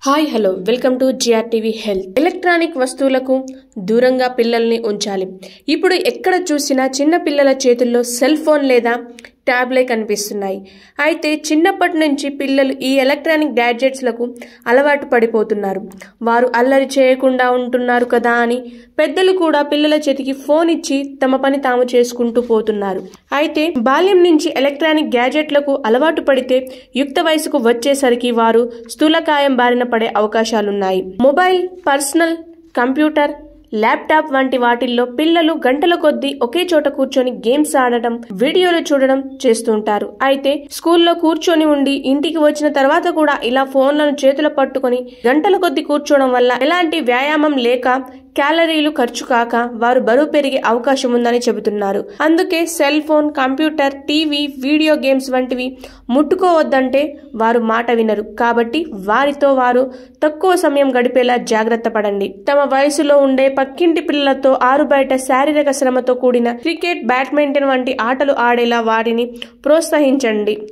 hi hello welcome to TV health electronic వస్తువులకు దూరంగా పిల్లల్ని ఉంచాలి ఇప్పుడు ఎక్కడ చూసినా చిన్న పిల్లల చేతుల్లో సెల్ ఫోన్ లేదా ట్యాబ్లే కనిపిస్తున్నాయి అయితే చిన్నప్పటి నుంచి పిల్లలు ఈ ఎలక్ట్రానిక్ గ్యాడ్జెట్స్లకు అలవాటు పడిపోతున్నారు వారు అల్లరి చేయకుండా ఉంటున్నారు కదా అని పెద్దలు కూడా పిల్లల చేతికి ఫోన్ ఇచ్చి తమ పని తాము చేసుకుంటూ పోతున్నారు అయితే బాల్యం నుంచి ఎలక్ట్రానిక్ గ్యాడ్జెట్లకు అలవాటు పడితే యుక్త వయసుకు వచ్చేసరికి వారు స్థూలకాయం బారిన పడే అవకాశాలున్నాయి మొబైల్ పర్సనల్ కంప్యూటర్ ల్యాప్టాప్ వంటి వాటిల్లో పిల్లలు గంటల కొద్దీ ఒకే చోట కూర్చొని గేమ్స్ ఆడటం వీడియోలు చూడడం చేస్తుంటారు అయితే స్కూల్లో కూర్చొని ఉండి ఇంటికి వచ్చిన తర్వాత కూడా ఇలా ఫోన్లను చేతుల పట్టుకొని గంటల కొద్దీ కూర్చోవడం వల్ల ఎలాంటి వ్యాయామం లేక క్యాలరీలు ఖర్చు కాక వారు బరువు పెరిగే అవకాశం ఉందని చెబుతున్నారు అందుకే cell phone computer TV video games వంటివి ముట్టుకోవద్దంటే వారు మాట వినరు కాబట్టి వారితో వారు తక్కువ సమయం గడిపేలా జాగ్రత్త పడండి తమ వయసులో ఉండే పక్కింటి పిల్లలతో ఆరు బయట శారీరక శ్రమతో కూడిన క్రికెట్ బ్యాడ్మింటన్ వంటి ఆటలు ఆడేలా వారిని ప్రోత్సహించండి